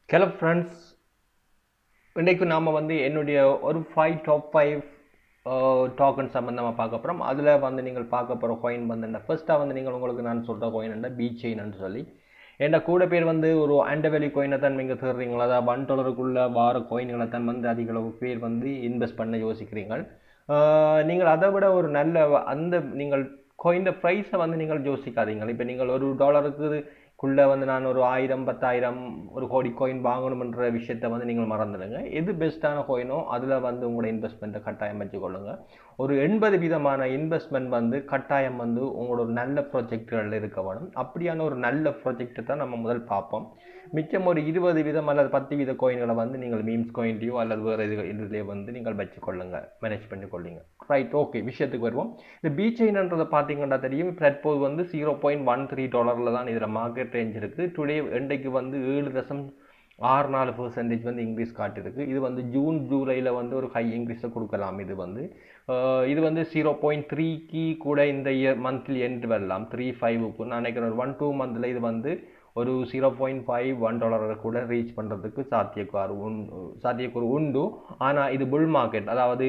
hello friends இன்றைக்கு நாம் வந்து என்னுடைய ஒரு ஃபைவ் டாப் ஃபைவ் டோக்கன் சம்மந்தமாக பார்க்க போகிறோம் அதில் வந்து நீங்கள் பார்க்க போகிற காயின் வந்து ஃபர்ஸ்ட்டாக வந்து நீங்கள் உங்களுக்கு நான் சொல்கிற காயின் என்ன பீச் செயின்னு சொல்லி ஏன்னா கூட பேர் வந்து ஒரு ஆண்டவேலி கோயினை தான் நீங்கள் தேடுறீங்களா அதாவது ஒன் டாலருக்குள்ளே வார கோயின்களை தான் வந்து அதிக அளவு பேர் வந்து இன்வெஸ்ட் பண்ண யோசிக்கிறீங்க நீங்கள் அதை விட ஒரு நல்ல அந்த நீங்கள் கோயின் ப்ரைஸை வந்து நீங்கள் யோசிக்காதீங்க இப்போ நீங்கள் ஒரு டாலருக்கு குள்ளே வந்து நான் ஒரு ஆயிரம் பத்தாயிரம் ஒரு கோடி கோயின் வாங்கணுமன்ற விஷயத்தை வந்து நீங்கள் மறந்துடுங்க எது பெஸ்ட்டான கோயினோ அதில் வந்து உங்களோட இன்வெஸ்ட்மெண்ட்டை கட்டாயம் வச்சுக்கொள்ளுங்க ஒரு எண்பது விதமான இன்வெஸ்ட்மெண்ட் வந்து கட்டாயம் வந்து உங்களோட ஒரு நல்ல ப்ராஜெக்டுகளில் இருக்க வேணும் அப்படியான ஒரு நல்ல ப்ராஜெக்டை தான் நம்ம முதல் பார்ப்போம் மிச்சம் ஒரு இருபது விதம் அல்லது பத்து வித கோயின்களை வந்து நீங்கள் மீம்ஸ் கோயின்லையோ அல்லது வேறு இது இதுலேயோ வந்து நீங்கள் வச்சுக்கொள்ளுங்க மேனேஜ் பண்ணி கொள்ளுங்க ரைட் ஓகே விஷயத்துக்கு வருவோம் இந்த பீச்சைன்றதை பார்த்தீங்கன்னா தெரியும் இப்போ தற்போது வந்து ஜீரோ பாயிண்ட் ஒன் த்ரீ டாலரில் தான் இதில் மார்க்கெட் ரேஞ்ச் இருக்குது டுடே இன்றைக்கு வந்து ஏழு தசம் ஆறு நாலு பர்சன்டேஜ் வந்து இன்க்ரீஸ் காட்டிருக்கு இது வந்து ஜூன் ஜூலையில் வந்து ஒரு ஹை இன்க்ரீஸை கொடுக்கலாம் இது வந்து இது வந்து ஜீரோ பாயிண்ட் த்ரீக்கு கூட இந்த இயர் மந்த்லி எண்ட் வரலாம் த்ரீ ஃபைவுக்கு நான் நினைக்கிறேன் ஒரு ஒன் டூ மந்தில் இது வந்து ஒரு ஜீரோ பாயிண்ட் ஃபைவ் ஒன் டாலரை கூட ரீச் பண்ணுறதுக்கு சாத்தியக்கார் உண் சாத்தியக்கூறு உண்டு ஆனால் இது புல் மார்க்கெட் அதாவது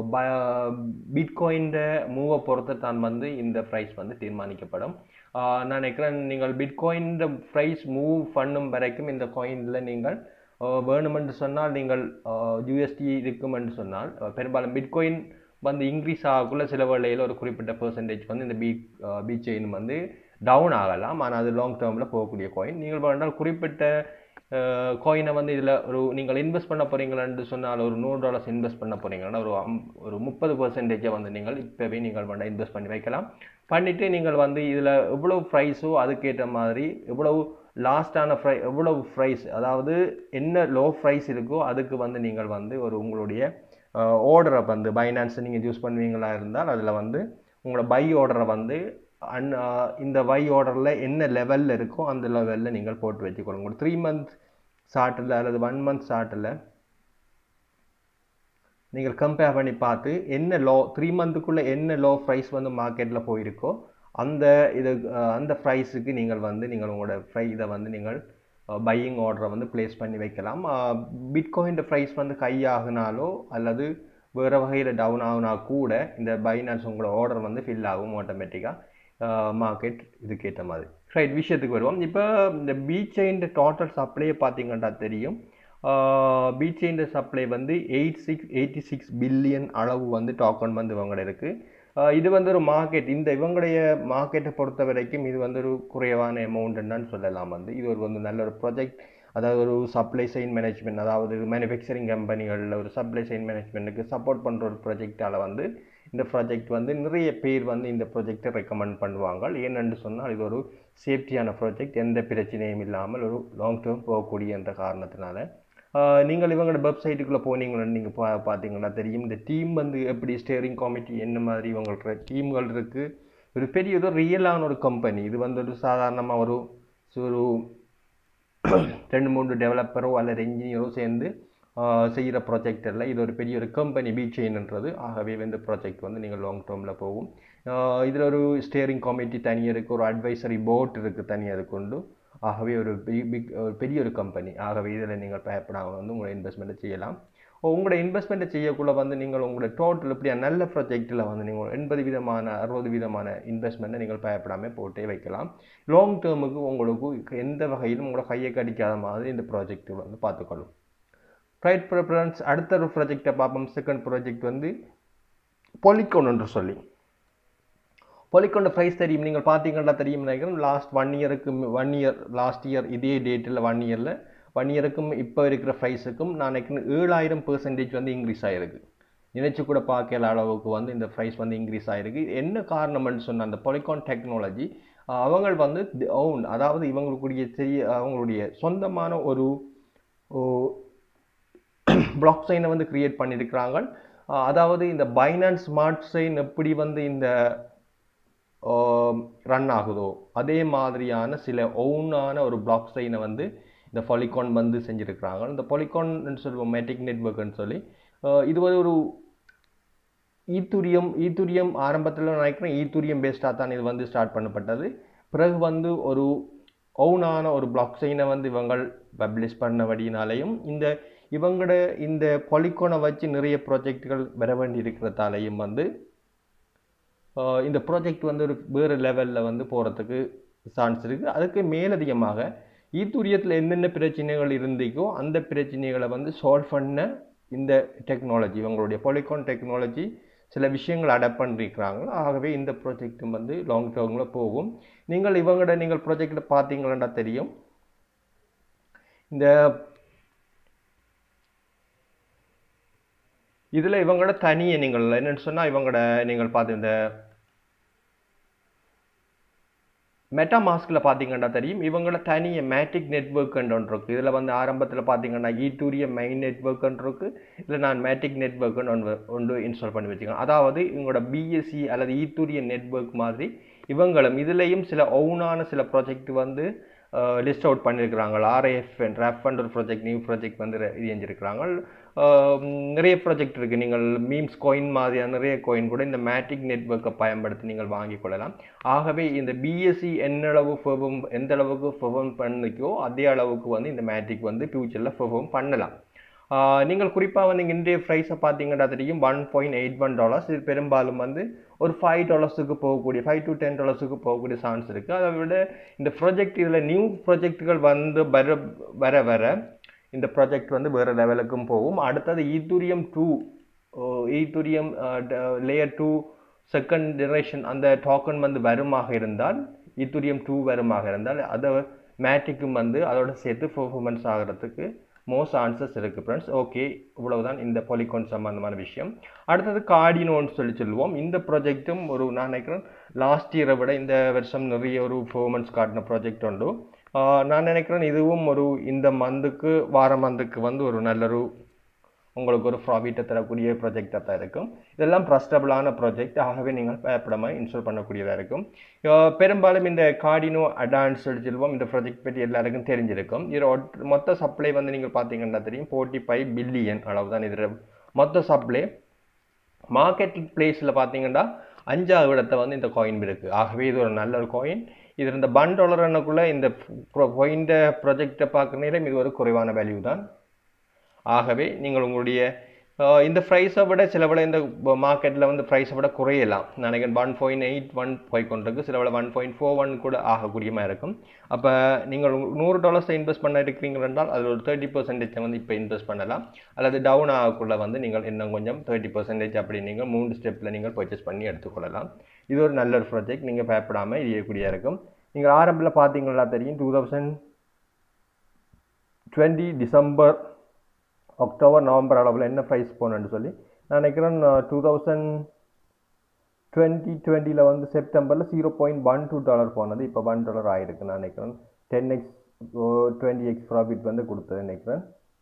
பிட்காயின்ட மூவை பொறுத்து தான் வந்து இந்த ப்ரைஸ் வந்து தீர்மானிக்கப்படும் நான் நினைக்கிறேன் நீங்கள் பிட்காயின் ப்ரைஸ் மூவ் பண்ணும் வரைக்கும் இந்த காயினில் நீங்கள் வேணுமென்று சொன்னால் நீங்கள் யூஎஸ்டி இருக்குமென்று சொன்னால் பெரும்பாலும் பிட்காயின் வந்து இன்க்ரீஸ் ஆகக்குள்ள சில வேளையில் ஒரு குறிப்பிட்ட பெர்சன்டேஜ் வந்து இந்த பீ பீச் செயின் வந்து டவுன் ஆகலாம் ஆனால் அது லாங் டேர்மில் போகக்கூடிய காயின் நீங்கள் வேண்டால் குறிப்பிட்ட காயினை வந்து இதில் ஒரு நீங்கள் இன்வெஸ்ட் பண்ண போகிறீங்களான்னு சொன்னால் ஒரு நூறு டாலர்ஸ் இன்வெஸ்ட் பண்ண போகிறீங்கன்னா ஒரு ஒரு முப்பது பர்சன்டேஜை வந்து நீங்கள் இப்போவே நீங்கள் வேண்டாம் இன்வெஸ்ட் பண்ணி வைக்கலாம் பண்ணிவிட்டு நீங்கள் வந்து இதில் எவ்வளோ ப்ரைஸோ அதுக்கேற்ற மாதிரி எவ்வளவு லாஸ்டான ப்ரை எவ்வளவு ப்ரைஸ் அதாவது என்ன லோ ப்ரைஸ் இருக்கோ அதுக்கு வந்து நீங்கள் வந்து ஒரு உங்களுடைய ஆர்டரை வந்து பைனான்ஸை நீங்கள் யூஸ் பண்ணுவீங்களா இருந்தால் அதில் வந்து உங்களோட பை ஆர்டரை வந்து அன் இந்த வை ஆர்டரில் என்ன லெவலில் இருக்கோ அந்த லெவலில் நீங்கள் போட்டு வச்சுக்கொள்ளுங்க ஒரு த்ரீ மந்த் ஷார்ட்டில் அல்லது ஒன் மந்த் ஷார்ட்டில் நீங்கள் கம்பேர் பண்ணி பார்த்து என்ன லோ த்ரீ மந்த்துக்குள்ளே என்ன லோ ப்ரைஸ் வந்து மார்க்கெட்டில் போயிருக்கோ அந்த இது அந்த ப்ரைஸுக்கு நீங்கள் வந்து நீங்கள் உங்களோட ப்ரை இதை வந்து நீங்கள் பையிங் ஆர்டரை வந்து ப்ளேஸ் பண்ணி வைக்கலாம் பிட்காயின் ப்ரைஸ் வந்து ஹை ஆகினாலோ அல்லது வேறு வகையில் டவுன் ஆகுனா கூட இந்த பைனான்ஸ் உங்களோட ஆர்டர் வந்து ஃபில் ஆகும் ஆட்டோமேட்டிக்காக மார்க்கெட் இதுக்கேற்ற மாதிரி ரைட் விஷயத்துக்கு வருவோம் இப்போ இந்த பீச்சைன் டோட்டல் சப்ளையை பார்த்தீங்கன்னா தெரியும் பீச்சைன் சப்ளை வந்து eight six eighty six billion அளவு வந்து டோக்கன் வந்து இவங்கட இருக்குது இது வந்து ஒரு மார்க்கெட் இந்த இவங்களுடைய மார்க்கெட்டை பொறுத்த வரைக்கும் இது வந்து ஒரு குறைவான அமௌண்ட்டுன்னு சொல்லலாம் வந்து இது ஒரு வந்து நல்ல ஒரு ப்ராஜெக்ட் அதாவது ஒரு சப்ளை செயின் மேனேஜ்மெண்ட் அதாவது மேனுஃபேக்சரிங் கம்பெனிகளில் ஒரு சப்ளை செயின் மேனேஜ்மெண்ட்டுக்கு சப்போர்ட் பண்ணுற ஒரு ப்ராஜெக்டால் வந்து இந்த ப்ராஜெக்ட் வந்து நிறைய பேர் வந்து இந்த ப்ராஜெக்டை ரெக்கமெண்ட் பண்ணுவாங்க ஏனென்று சொன்னால் இது ஒரு சேஃப்டியான ப்ராஜெக்ட் எந்த பிரச்சனையும் இல்லாமல் ஒரு லாங் டேர்ம் போகக்கூடிய என்ற காரணத்தினால நீங்கள் இவங்களோட வெப்சைட்டுக்குள்ளே போனீங்கன்னு நீங்கள் பா பார்த்தீங்கன்னா தெரியும் இந்த டீம் வந்து எப்படி ஸ்டேரிங் கமிட்டி என்ன மாதிரி இவங்களோட டீம்கள் இருக்குது ஒரு பெரிய ஒரு ரியலான ஒரு கம்பெனி இது வந்து ஒரு சாதாரணமாக ஒரு ஒரு ரெண்டு மூன்று டெவலப்பரோ அல்லது இன்ஜினியரோ சேர்ந்து செய்கிற ப்ராஜெக்டில் இது ஒரு பெரிய ஒரு கம்பெனி பீச்செயின்ன்றது ஆகவே இந்த ப்ராஜெக்ட் வந்து நீங்கள் லாங் டேர்மில் போகும் இதில் ஒரு ஸ்டேரிங் கமிட்டி தனியாக இருக்குது ஒரு அட்வைசரி போர்ட் இருக்குது தனியாக இருக்குண்டு ஆகவே ஒரு பிக் ஒரு பெரிய ஒரு கம்பெனி ஆகவே இதில் நீங்கள் பயப்படாமல் வந்து உங்களோட இன்வெஸ்ட்மெண்ட்டை செய்யலாம் உங்களோட இன்வெஸ்ட்மெண்ட்டை செய்யக்குள்ள வந்து நீங்கள் உங்களோட டோட்டல் இப்படியா நல்ல ப்ராஜெக்டில் வந்து நீங்கள் எண்பது விதமான அறுபது விதமான இன்வெஸ்ட்மெண்ட்டை நீங்கள் பயப்படாமல் போட்டே வைக்கலாம் லாங் டேர்முக்கு உங்களுக்கு எந்த வகையிலும் உங்களோட கையை கடிக்காத மாதிரி இந்த ப்ராஜெக்ட் வந்து பார்த்துக்கொள்ளும் ரைட் ப்ரிஃபரன்ஸ் அடுத்த ஒரு ப்ராஜெக்டை பார்ப்போம் செகண்ட் ப்ராஜெக்ட் வந்து பொலிக்கோன் என்று சொல்லி பொலிக்கோண்ட ப்ரைஸ் தெரியும் நீங்கள் பார்த்தீங்கன்னா தெரியும் நினைக்கிறேன் லாஸ்ட் ஒன் இயருக்கு ஒன் இயர் லாஸ்ட் இயர் இதே டேட்டில் ஒன் இயரில் ஒன் இயருக்கும் இப்போ இருக்கிற ப்ரைஸுக்கும் நான் நினைக்கிறேன் ஏழாயிரம் பெர்சன்டேஜ் வந்து இன்க்ரீஸ் ஆகிருக்கு நினைச்சு கூட பார்க்கல அளவுக்கு வந்து இந்த ப்ரைஸ் வந்து இன்க்ரீஸ் ஆகிருக்கு என்ன காரணம்னு சொன்ன அந்த பொலிகான் டெக்னாலஜி அவங்க வந்து ஓன் அதாவது இவங்களுக்குரிய தெரிய அவங்களுடைய சொந்தமான ஒரு பிளாக் சைனை வந்து கிரியேட் பண்ணியிருக்கிறாங்க அதாவது இந்த பைனான்ஸ் ஸ்மார்ட் சைன் எப்படி வந்து இந்த ரன் ஆகுதோ அதே மாதிரியான சில ஓனான ஒரு பிளாக் சைனை வந்து இந்த பொலிகான் வந்து செஞ்சுருக்கிறாங்க இந்த பொலிகான் சொல்லுவோம் மேட்டிக் நெட்ஒர்க்னு சொல்லி இது வந்து ஒரு ஈத்துரியம் ஈத்துரியம் ஆரம்பத்தில் நினைக்கிறேன் ஈத்துரியம் பேஸ்டாக தான் இது வந்து ஸ்டார்ட் பண்ணப்பட்டது பிறகு வந்து ஒரு ஓனான ஒரு பிளாக் செயினை வந்து இவங்க பப்ளிஷ் பண்ணபடினாலையும் இந்த இவங்களோட இந்த பொலிக்கோனை வச்சு நிறைய ப்ராஜெக்டுகள் வர வேண்டி இருக்கிறதாலையும் வந்து ஆஹ் இந்த ப்ராஜெக்ட் வந்து ஒரு வேறு லெவலில் வந்து போகிறதுக்கு சான்ஸ் இருக்குது அதுக்கு மேலதிகமாக ஈத்துரியத்தில் என்னென்ன பிரச்சனைகள் இருந்திக்கோ அந்த பிரச்சனைகளை வந்து சால்வ் பண்ண இந்த டெக்னாலஜி இவங்களுடைய பொலிகான் டெக்னாலஜி சில விஷயங்கள் அடாப்ட் பண்ணிருக்கிறாங்க ஆகவே இந்த ப்ராஜெக்ட்டும் வந்து லாங் டேர்மில் போகும் நீங்கள் இவங்களோட நீங்கள் ப்ராஜெக்டில் பார்த்தீங்களா தெரியும் இந்த இதில் இவங்களோட தனியை நீங்கள் என்னன்னு சொன்னால் இவங்களோட நீங்கள் பார்த்து இந்த மெட்டா மாஸ்கில் பார்த்தீங்கன்னா தெரியும் இவங்களோட தனிய மேட்டிக் நெட்ஒர்க் ஒன்று இருக்கு இதில் வந்து ஆரம்பத்தில் பார்த்தீங்கன்னா ஈட்டூரிய மெயின் நெட்ஒர்க் இருக்கு இதில் நான் மேட்டிக் நெட்ஒர்க் ஒன்று ஒன்று இன்ஸ்டால் பண்ணி வச்சுக்கேன் அதாவது இவங்களோட பிஎஸ்சி அல்லது ஈத்தூரிய நெட்ஒர்க் மாதிரி இவங்களும் இதுலேயும் சில ஓனான சில ப்ராஜெக்ட் வந்து லிஸ்ட் அவுட் பண்ணியிருக்கிறாங்க ஆர்ஏஎஃப் ரெஃப் ஒரு ப்ராஜெக்ட் நியூ ப்ராஜெக்ட் வந்து re- இது செஞ்சுருக்கிறாங்க நிறைய ப்ராஜெக்ட் இருக்குது நீங்கள் மீம்ஸ் கோயின் மாதிரியான நிறைய கோயின் கூட இந்த மேட்டிக் நெட்ஒர்க்கை பயன்படுத்தி நீங்கள் வாங்கிக் கொள்ளலாம் ஆகவே இந்த பிஎஸ்சி என்ன அளவு பெர்ஃபார்ம் எந்த அளவுக்கு பெர்ஃபார்ம் பண்ணிக்கோ அதே அளவுக்கு வந்து இந்த மேட்டிக் வந்து ஃபியூச்சரில் பெர்ஃபார்ம் பண்ணலாம் ஆஹ் நீங்கள் குறிப்பாக வந்து இன்றைய ப்ரைஸை பார்த்தீங்கன்னா தெரியும் one point eight one dollars இது பெரும்பாலும் வந்து ஒரு ஃபைவ் டாலர்ஸுக்கு போகக்கூடிய ஃபைவ் டு டென் டாலர்ஸுக்கு போகக்கூடிய சான்ஸ் இருக்குது அதை விட இந்த ப்ராஜெக்ட் இதில் நியூ ப்ராஜெக்ட்டுகள் வந்து வர வர வர இந்த ப்ராஜெக்ட் வந்து வேறு லெவலுக்கும் போகும் அடுத்தது Ethereum two Ethereum layer two second generation அந்த டோக்கன் வந்து வருமாக இருந்தால் ஈத்தூரியம் டூ வருமாக இருந்தால் அதை மேட்டிக்கும் வந்து அதோட சேர்த்து பெர்ஃபார்மன்ஸ் ஆகிறதுக்கு மோஸ்ட் ஆன்சர்ஸ் இருக்குது ஃப்ரெண்ட்ஸ் ஓகே இவ்வளவுதான் இந்த பொலிகான் சம்பந்தமான விஷயம் அடுத்தது கார்டினோன்னு சொல்லி சொல்லுவோம் இந்த ப்ராஜெக்ட்டும் ஒரு நான் நினைக்கிறேன் லாஸ்ட் இயரை விட இந்த வருஷம் நிறைய ஒரு பெர்ஃபார்மன்ஸ் காட்டின ப்ராஜெக்ட் உண்டு ஆஹ் நான் நினைக்கிறேன் இதுவும் ஒரு இந்த மந்த்துக்கு வார மந்த்துக்கு வந்து ஒரு நல்ல ஒரு உங்களுக்கு ஒரு ப்ராஃபிட்டை தரக்கூடிய ப்ராஜெக்டாக தான் இருக்கும் இதெல்லாம் ட்ரஸ்டபிளான ப்ராஜெக்ட் ஆகவே நீங்கள் பயப்படாமல் இன்ஸ்டால் பண்ணக்கூடியதாக இருக்கும் அஹ் பெரும்பாலும் இந்த கார்டினோ அடான்ஸ் சொல்லுவோம் இந்த ப்ராஜெக்ட் பற்றி எல்லாருக்கும் தெரிஞ்சிருக்கும் இது மொத்த சப்ளை வந்து நீங்கள் பார்த்தீங்கன்னா தெரியும் ஃபோர்ட்டி ஃபைவ் பில்லியன் அளவு தான் இதில் மொத்த சப்ளை மார்க்கெட் பிளேஸில் பார்த்தீங்கன்னா அஞ்சாவது இடத்த வந்து இந்த காயின் இருக்குது ஆகவே இது ஒரு நல்ல ஒரு காயின் இது இந்த பன் டாலர் என்னக்குள்ளே இந்த இந்த ப்ராஜெக்டை பார்க்குற நேரம் இது ஒரு குறைவான வேல்யூ தான் ஆகவே நீங்கள் உங்களுடைய அஹ், இந்த ப்ரைஸை விட சில விட இந்த மார்க்கெட்டில் வந்து ப்ரைஸை விட குறையலாம் நினைக்கிறேன் ஒன் பாயிண்ட் எயிட் ஒன் போய் கொண்டிருக்கு சில விட ஒன் பாயிண்ட் ஃபோர் ஒன் கூட ஆகக்கூடிய மாதிரி இருக்கும் அப்போ நீங்கள் நூறு டாலர்ஸை இன்வெஸ்ட் பண்ண இருக்கிறீங்க என்றால் அதில் ஒரு தேர்ட்டி பர்சன்டேஜை வந்து இப்போ இன்வெஸ்ட் பண்ணலாம் அல்லது டவுன் ஆகக்குள்ள வந்து நீங்கள் இன்னும் கொஞ்சம் தேர்ட்டி பர்சன்டேஜ் அப்படி நீங்கள் மூணு ஸ்டெப்பில் நீங்கள் பர்ச்சேஸ் பண்ணி எடுத்துக்கொள்ளலாம் இது ஒரு நல்ல ஒரு ப்ராஜெக்ட் நீங்கள் பயப்படாமல் செய்யக்கூடியதாக இருக்கும் நீங்கள் ஆரம்பத்தில் பார்த்தீங்களா தெரியும் two thousand twenty December October November அளவில் என்ன ப்ரைஸ் போனேன்னு சொல்லி நான் நினைக்கிறேன் டூ தௌசண்ட் டுவெண்ட்டி டுவெண்ட்டியில் வந்து செப்டம்பரில் zero point one two dollar போனது இப்போ ஒன் டாலர் ஆகிருக்கு நான் நினைக்கிறேன் ten X twenty X profit வந்து கொடுத்தது நினைக்கிறேன்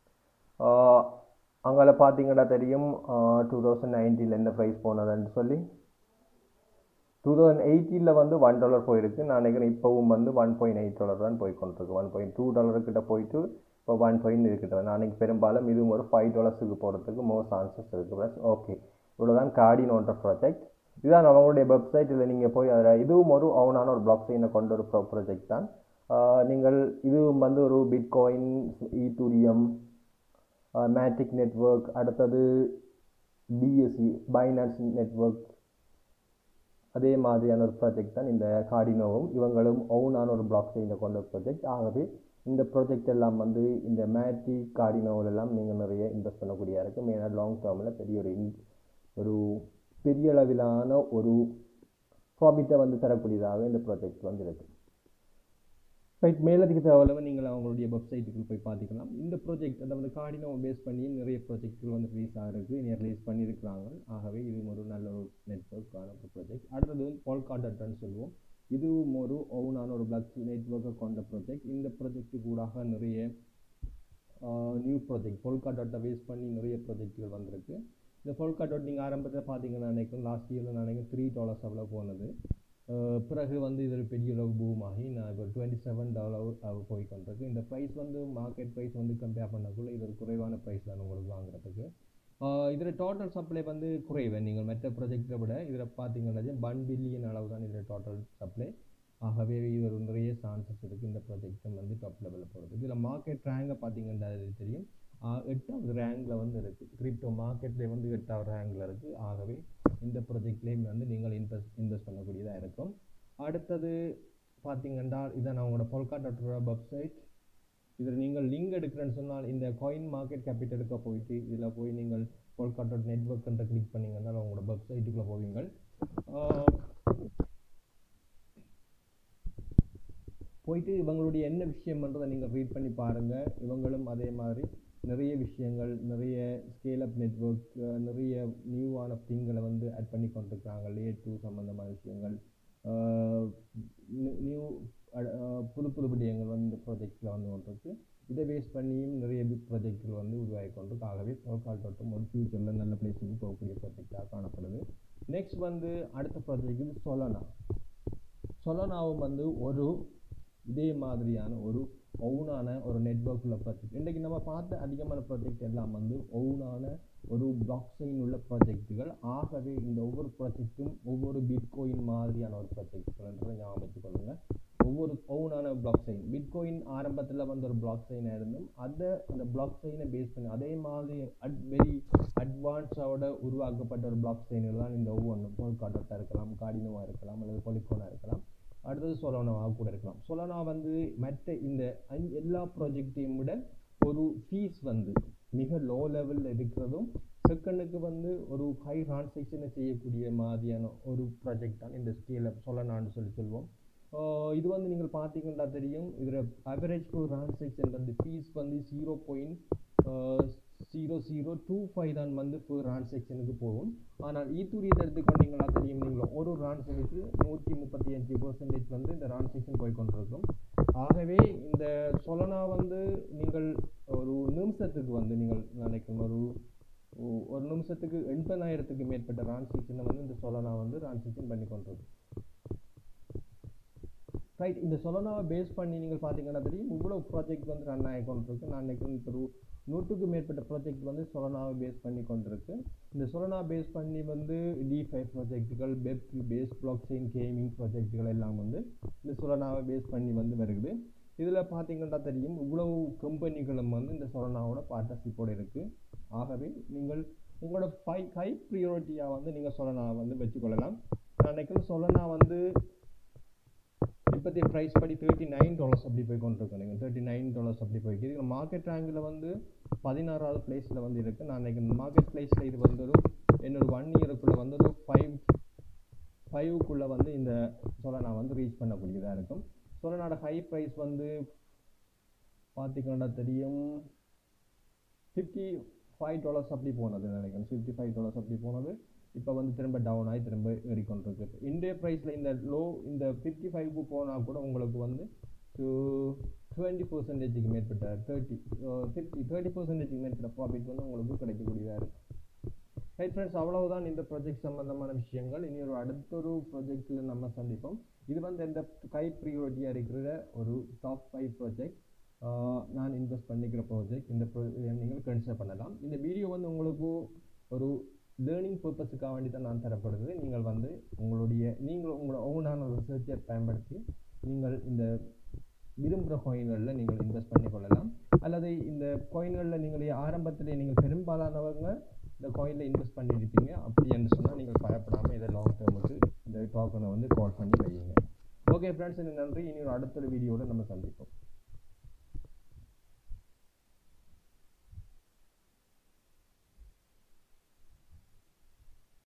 அங்கே பார்த்தீங்கன்னா தெரியும் டூ தௌசண்ட் நைன்டீனில் என்ன ப்ரைஸ் போனதுன்னு சொல்லி டூ தௌசண்ட் எயிட்டீனில் வந்து ஒன் டாலர் போயிருக்கு நான் நினைக்கிறேன் இப்போவும் வந்து ஒன் பாயிண்ட் எயிட் டாலர் தான் போய் கொண்டிருக்கு ஒன் பாயிண்ட் டூ டாலர்கிட்ட போயிட்டு இப்போ ஒன் பாயிண்ட் இருக்கிட்ட நான் அன்றைக்கி பெரும்பாலும் இதுவும் ஒரு ஃபைவ் டாலர்ஸுக்கு போகிறதுக்கு மோஸ்ட் சான்சஸ் இருக்குது ப்ளஸ் ஓகே இவ்வளோதான் கார்டினோன்ற ப்ராஜெக்ட் இதுதான் அவங்களுடைய வெப்சைட்டில் நீங்கள் போய் அதில் இதுவும் ஒரு ஓனான ஒரு பிளாக் செயினை கொண்ட ஒரு ப்ரோ ப்ராஜெக்ட் தான் ஆஹ் நீங்கள் இதுவும் வந்து ஒரு பிட்காயின் ஈத்தூரியம் மேட்ரிக் நெட்வொர்க் அடுத்தது பிஎஸ்சி பைனான்ஸ் நெட்வொர்க் அதே மாதிரியான ஒரு ப்ராஜெக்ட் தான் இந்த கார்டினோவும் இவங்களும் ஓனான ஒரு பிளாக் செயினை கொண்ட ப்ராஜெக்ட் ஆகவே இந்த ப்ராஜெக்ட் எல்லாம் வந்து இந்த மேட்டி கார்டினோவில் எல்லாம் நீங்கள் நிறைய இன்வெஸ்ட் பண்ணக்கூடியதாக இருக்கும் ஏன்னா லாங் டேர்மில் பெரிய ஒரு in- ஒரு பெரிய அளவிலான ஒரு ப்ராஃபிட்டை வந்து தரக்கூடியதாக இந்த ப்ராஜெக்ட் வந்து இருக்குது ரைட் மேலதிக தகவலை நீங்கள் அவங்களுடைய வெப்சைட்டுக்கு போய் பார்த்துக்கலாம் இந்த ப்ராஜெக்ட் அதாவது கார்டினோ பேஸ் பண்ணி நிறைய ப்ராஜெக்ட்கள் வந்து ரிலீஸ் ஆகிருக்கு இனி ரிலீஸ் பண்ணியிருக்கிறாங்க ஆகவே இது ஒரு நல்ல ஒரு நெட்ஒர்க்கான ஒரு ப்ராஜெக்ட் அடுத்தது வந்து பால்காட்டட்னு சொல்லுவோம் இதுவும் ஒரு ஓனான ஒரு பிளாக் நெட்ஒர்க்கை கொண்ட ப்ராஜெக்ட் இந்த ப்ராஜெக்ட் கூடாக நிறைய நியூ ப்ராஜெக்ட் பொல்கா டாட்டை பேஸ் பண்ணி நிறைய ப்ராஜெக்ட்கள் வந்திருக்கு இந்த பொல்கா டாட் நீங்கள் ஆரம்பத்தில் பார்த்தீங்கன்னா நினைக்கிறேன் லாஸ்ட் இயரில் நான் நினைக்கிறேன் த்ரீ டாலர்ஸ் அவ்வளோ போனது அஹ் பிறகு வந்து இது ஒரு பெரிய அளவு பூம் ஆகி நான் இப்போ டுவெண்ட்டி செவன் டாலர் போய் கொண்டிருக்கு இந்த ப்ரைஸ் வந்து மார்க்கெட் ப்ரைஸ் வந்து கம்பேர் பண்ணக்குள்ள இது ஒரு குறைவான ப்ரைஸ் தான் உங்களுக்கு வாங்குறதுக்கு இதில் டோட்டல் சப்ளை வந்து குறைவு நீங்கள் மற்ற ப்ராஜெக்டை விட இதில் பார்த்தீங்கன்னா ஒன் பில்லியன் அளவு தான் இதில் டோட்டல் சப்ளை ஆகவே இது ஒரு நிறைய சான்சஸ் இருக்குது இந்த ப்ராஜெக்டும் வந்து டாப் லெவலில் போகிறது இதில் மார்க்கெட் ரேங்கை பார்த்தீங்கன்னா அது தெரியும் ஆஹ் எட்டாவது ரேங்கில் வந்து இருக்குது கிரிப்டோ மார்க்கெட்லேயே வந்து எட்டாவது ரேங்கில் இருக்குது ஆகவே இந்த ப்ராஜெக்ட்லேயும் வந்து நீங்கள் இன்வெஸ்ட் இன்வெஸ்ட் பண்ணக்கூடியதாக இருக்கும் அடுத்தது பார்த்தீங்கன்னா இதான் நான் உங்களோட பொல்கா டாட் வெப்சைட் இதில் நீங்கள் லிங்க் எடுக்கிறேன்னு சொன்னால் இந்த காயின் மார்க்கெட் கேபிட்டலுக்கு போயிட்டு இதில் போய் நீங்கள் பொல்கா டாட் நெட்ஒர்க்ன்ற கிளிக் பண்ணிங்கன்னா உங்களோட வெப்சைட்டுக்குள்ளே போவீங்க ஆஹ் போயிட்டு இவங்களுடைய என்ன விஷயம்ன்றதை நீங்கள் ரீட் பண்ணி பாருங்கள் இவங்களும் அதே மாதிரி நிறைய விஷயங்கள் நிறைய ஸ்கேல் அப் நெட்ஒர்க் நிறைய நியூவான திங்களை வந்து ஆட் பண்ணி கொண்டிருக்காங்க லே டூ சம்மந்தமான விஷயங்கள் நியூ புது புது விடயங்கள் வந்து ப்ராஜெக்டில் வந்து கொண்டிருக்கு இதை பேஸ் பண்ணியும் நிறைய பிக் ப்ராஜெக்ட்கள் வந்து உருவாகி கொண்டிருக்கு ஆகவே போக்கால் தொட்டும் ஒரு ஃபியூச்சரில் நல்ல பிளேஸுக்கு போகக்கூடிய ப்ராஜெக்டாக காணப்படுது நெக்ஸ்ட் வந்து அடுத்த ப்ராஜெக்ட் இது சொலனா சொலனாவும் வந்து ஒரு இதே மாதிரியான ஒரு ஒவுனான ஒரு நெட்ஒர்க்கில் ப்ராஜெக்ட் இன்றைக்கு நம்ம பார்த்த அதிகமான ப்ராஜெக்ட் எல்லாம் வந்து ஒவுனான ஒரு பிளாக் செயின் உள்ள ப்ராஜெக்ட்டுகள் ஆகவே இந்த ஒவ்வொரு ப்ராஜெக்ட்டும் ஒவ்வொரு பிட்கோயின் மாதிரியான ஒரு ப்ராஜெக்ட்கள் ஞாபகம் வச்சுக்கொள்ளுங்க ஒவ்வொரு ஒவுனான பிளாக் செயின் பிட்கோயின் ஆரம்பத்தில் வந்து ஒரு பிளாக் செயினாக இருந்தும் அதை அந்த பிளாக் செயினை பேஸ் பண்ணி அதே மாதிரி அட் வெரி அட்வான்ஸோட உருவாக்கப்பட்ட ஒரு பிளாக் செயின்கள் தான் இந்த ஒவ்வொன்றும் போல்காட்டோட்டாக இருக்கலாம் காடினோவாக இருக்கலாம் அல்லது பொலிக்கோனாக இருக்கலாம் அடுத்தது சொலோனாவாக கூட இருக்கலாம் சொலோனா வந்து மற்ற இந்த ஐந்து- எல்லா ப்ராஜெக்டையும் விட ஒரு ஃபீஸ் வந்து மிக லோ லெவலில் இருக்கிறதும் செகண்டுக்கு வந்து ஒரு ஹை டிரான்சாக்ஷனை செய்யக்கூடிய மாதிரியான ஒரு ப்ராஜெக்ட் தான் இந்த ஸ்கேல சொலனான்னு சொல்லி சொல்லுவோம் ஆஹ் இது வந்து நீங்கள் பார்த்தீங்கன்னா தெரியும் இதில் அவரேஜ் ஒரு டிரான்சாக்ஷன் வந்து ஃபீஸ் வந்து zero point zero zero two five தான் வந்து per டிரான்சாக்ஷனுக்கு போகும் ஆனால் ஈத்துரியத்தை எடுத்துக்கொண்டீங்களா தெரியும் நீங்கள் ஒரு டிரான்சாக்ஷனுக்கு நூற்றி முப்பத்தி அஞ்சு பர்சன்டேஜ் வந்து இந்த டிரான்சாக்ஷன் போய் கொண்டிருக்கும் ஆகவே இந்த சொலனா வந்து நீங்கள் ஒரு நிமிஷத்துக்கு வந்து நீங்கள் நினைக்கும் ஒரு ஒ- ஒரு நிமிஷத்துக்கு எண்பதாயிரத்துக்கு மேற்பட்ட டிரான்சாக்ஷனை வந்து இந்த சொலனா வந்து டிரான்சாக்ஷன் பண்ணி கொண்டிருக்கு ரைட் இந்த சொலனாவை பேஸ் பண்ணி நீங்கள் பார்த்தீங்கன்னா தெரியும் இவ்வளோ ப்ராஜெக்ட் வந்து ரன் ஆகி கொண்டிருக்கு நான் நினைக்கிறேன் இப்போ ஒரு நூற்றுக்கும் மேற்பட்ட ப்ராஜெக்ட் வந்து சொலனாவை பேஸ் பண்ணி கொண்டிருக்கு இந்த சொலனா பேஸ் பண்ணி வந்து டி ஃபைவ் ப்ராஜெக்ட்டுகள் web base blockchain gaming ப்ராஜெக்ட்டுகள் எல்லாம் வந்து இந்த சொலனாவை பேஸ் பண்ணி வந்து வருகுது இதில் பார்த்தீங்கன்னா தெரியும் இவ்வளவு கம்பெனிகளும் வந்து இந்த சொலனாவோட பார்ட்னர்ஷிப்போடு இருக்குது ஆகவே நீங்கள் உங்களோட ஃபை ஹை ப்ரியாரிட்டியாக வந்து நீங்கள் சொலனா வந்து வச்சுக்கொள்ளலாம் நான் நினைக்கிறேன் சொலனா வந்து இப்போதைய ப்ரைஸ் படி தேர்ட்டி நைன் டாலர்ஸ் அப்படி போய் கொண்டிருக்கோம் நீங்கள் தேர்ட்டி நைன் டாலர்ஸ் அப்படி போய்க்கு இது மார்க்கெட் ரேங்கில் வந்து பதினாறாவது பிளேஸில் வந்து இருக்குது நான் நினைக்கிறேன் மார்க்கெட் பிளேஸில் இது வந்து ஒரு என்னோட ஒன் இயருக்குள்ளே வந்து ஒரு ஃபைவ் ஃபைவுக்குள்ளே வந்து இந்த சொலனா வந்து ரீச் பண்ணக்கூடியதாக இருக்கும் சொலனாட ஹை ப்ரைஸ் வந்து பார்த்தீங்கன்னா தெரியும் ஃபிஃப்டி ஃபைவ் டாலர்ஸ் அப்படி போனது நினைக்கிறேன் ஃபிஃப்டி ஃபைவ் டாலர்ஸ் அப்படி போனது இப்போ வந்து திரும்ப டவுன் ஆகி திரும்ப ஏறிக்கொண்டிருக்கு இந்திய ப்ரைஸில் இந்த லோ இந்த ஃபிஃப்டி ஃபைவ்க்கு போனால் கூட உங்களுக்கு வந்து டுவெண்ட்டி பர்சன்டேஜுக்கு மேற்பட்ட தேர்ட்டி ஃபிஃப்டி தேர்ட்டி பர்சன்டேஜுக்கு மேற்பட்ட ப்ராஃபிட் வந்து உங்களுக்கு கிடைக்கக்கூடியதாக இருக்கும் ரைட் ஃப்ரெண்ட்ஸ் அவ்வளவுதான் இந்த ப்ராஜெக்ட் சம்பந்தமான விஷயங்கள் இனி ஒரு அடுத்த ஒரு ப்ராஜெக்டில் நம்ம சந்திப்போம் இது வந்து எந்த கை ப்ரியோரிட்டியாக இருக்கிற ஒரு டாப் ஃபைவ் ப்ராஜெக்ட் நான் இன்வெஸ்ட் பண்ணிக்கிற ப்ராஜெக்ட் இந்த pro- நீங்கள் கன்சிடர் பண்ணலாம் இந்த வீடியோ வந்து உங்களுக்கு ஒரு லேர்னிங் பர்பஸுக்காக வேண்டி தான் நான் தரப்படுது நீங்கள் வந்து உங்களுடைய நீங்கள் உங்களோட ஓனான ரிசர்ச்சை பயன்படுத்தி நீங்கள் இந்த விரும்புகிற காயின்களில் நீங்கள் இன்வெஸ்ட் பண்ணி கொள்ளலாம் அல்லது இந்த காயின்களில் நீங்கள் ஆரம்பத்தில் நீங்கள் பெரும்பாலானவங்க இந்த காயினில் இன்வெஸ்ட் பண்ணியிருப்பீங்க அப்படி என்று சொன்னால் நீங்கள் பயப்படாமல் இதை லாங் டேர்முக்கு இந்த டோக்கனை வந்து கால் பண்ணி வையுங்க ஓகே ஃப்ரெண்ட்ஸ் நன்றி இனி ஒரு அடுத்த வீடியோவில் நம்ம சந்திப்போம்